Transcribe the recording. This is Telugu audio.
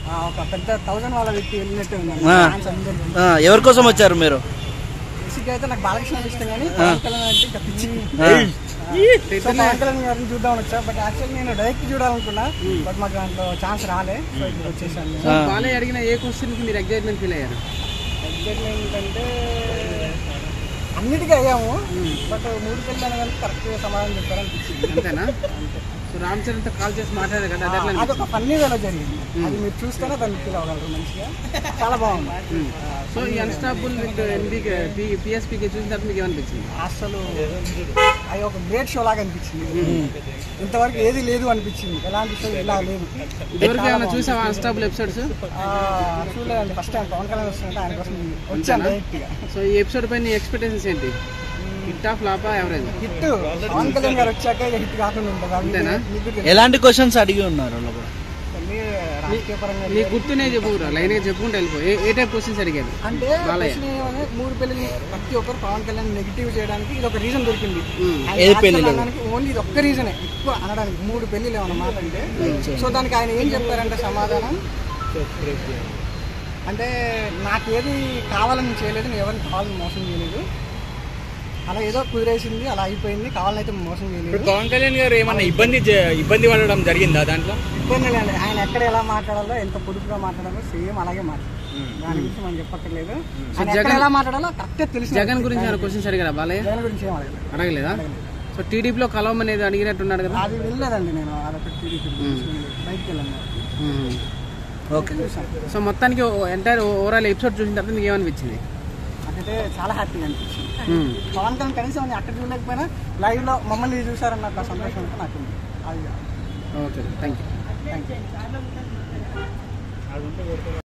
ఆ, ఒక పెద్ద థౌసండ్ వాళ్ళ వ్యక్తి వెళ్ళినట్టు ఉన్నాను ఆ. ఛాన్స్ అందరికీ. ఆ, ఎవరి కోసం వచ్చారు మీరు బేసిక్గా అయితే నాకు బాలకృష్ణ ఇష్టం కానీ పవన్ కళ్యాణ్ అంటే ఇంకా పిచ్చి ఆ, సో పవన్ కళ్యాణ్ గారిని చూద్దామని వచ్చా బట్ యాక్చువల్లీ నేను డైరెక్ట్ చూడాలనుకున్నా బట్ మాకు దాంట్లో ఛాన్స్ రాలే సో ఇప్పుడు వచ్చేసాను నేను. ఆ. బాలయ్య అడిగిన ఏ క్వశ్చన్ కి మీరు ఎగ్జైట్మెంట్ ఫీల్ అయ్యారు ఎగ్జైట్మెంట్ అంటే అన్నిటికీ అయ్యాము బట్ మూడు పెళ్ళి అనేది కరెక్ట్ సమాధానం చెప్పారనిపించింది అంతేనా సో రామ్ చరణ్ తో కాల్ చేసి మాట్లాడారు కదా అది ఎట్లా అదొక ఫన్నీ వేలో జరిగింది అది మీరు చూస్తేనే దాన్ని ఫీల్ అవ్వగలరు మంచిగా చాలా బాగుంది సో ఈ అన్స్టాపుల్ విత్ ఎన్బీకే పిఎస్పీకి చూసిన తర్వాత మీకు ఏమనిపించింది అసలు అది ఒక గ్రేట్ షో లాగా అనిపించింది ఇంతవరకు ఏది లేదు అనిపించింది ఎలాంటి షో ఇలా లేదు ఇదివరకు ఏమైనా చూసావా అన్స్టాపుల్ ఎపిసోడ్స్ ఆ, చూడలేదండి ఫస్ట్ టైం పవన్ కళ్యాణ్ వస్తుంటే ఆయన కోసం వచ్చాను డైరెక్ట్గా సో ఈ ఎపిసోడ్ పైన నీ ఎక్స్పెక్టేషన్స్ ఏంటి హిట్ ఆఫ్ లాపా యావరేజ్ హిట్ పవన్ కళ్యాణ్ గారు వచ్చాక ఇక హిట్ కాకుండా ఉంటుంది అది అంతేనా? మీకు తెలుసు. ఎలాంటి క్వశ్చన్స్ అడిగి ఉన్నారు వాళ్ళు కూడా? మీరు రాజకీయ పరంగా నీ గుర్తునే చెప్పురా లైన్ గా చెప్పుకుంటే వెళ్ళిపో ఏ ఏ టైప్ క్వశ్చన్స్ అడిగారు అంటే బాలయ్య. ప్రశ్న ఏమని, మూడు పెళ్లి ప్రతి ఒక్కరు పవన్ కళ్యాణ్ నెగిటివ్ చేయడానికి ఇది ఒక రీజన్ దొరికింది ఆయన ఏది యాక్చువల్ పెళ్లిలో? అనడానికి ఓన్లీ ఇది ఒక్క రీజనే ఎక్కువ అనడానికి మూడు పెళ్లిలు ఏమన్నమాట అంటే సో దానికి ఆయన ఏం చెప్పారంటే సమాధానం అంటే నాకేది కావాలని చేయలేదు నేను ఎవరిని కావాలని మోసం చేయలేదు అలా ఏదో కుదిరేసింది అలా అయిపోయింది కావాలని అయితే మోసం ఇప్పుడు చేయలేదు పవన్ కళ్యాణ్ గారు ఏమన్నా ఇబ్బంది చే- ఇబ్బంది పడడం జరిగిందా దాంట్లో ఇబ్బంది లేదు ఆయన ఎక్కడ ఎలా మాట్లాడాలో ఎంత పొడుపుగా మాట్లాడాలో సేమ్ అలాగే మాట్లాడాలి దాని గురించి మనం చెప్పక్కర్లేదు ఆయన ఎక్కడ జగన్- ఎలా మాట్లాడాలో కరెక్టే తెలుసు జగన్ గురించి ఏమైనా క్వశ్చన్స్ అడిగారా బాలయ్య జగన్ గురించి ఏం అడగలేదు అడగలేదా సో టీడీపీలో కలవమనేది అడిగినట్టున్నాడు కదా అది వెళ్ళలేదండి నేను అదొకటి టీడీపీ బయటికి వెళ్ళాను మ్మ్. ఓకే చూసాను సో మొత్తానికి ఎంటైర్ ఓవరాల్ ఎపిసోడ్ చూసిన తర్వాత మీకు ఏమనిపించింది నాకైతే చాలా హ్యాపీగా అనిపించింది మ్మ్. పవన్ కళ్యాణ్ కనీసం నేను అక్కడ చూడలేకపోయినా లైవ్ లో మమ్మల్ని చూసారన్న ఒక సంతోషం అయితే నాకు ఉంది అది okay thank you thank you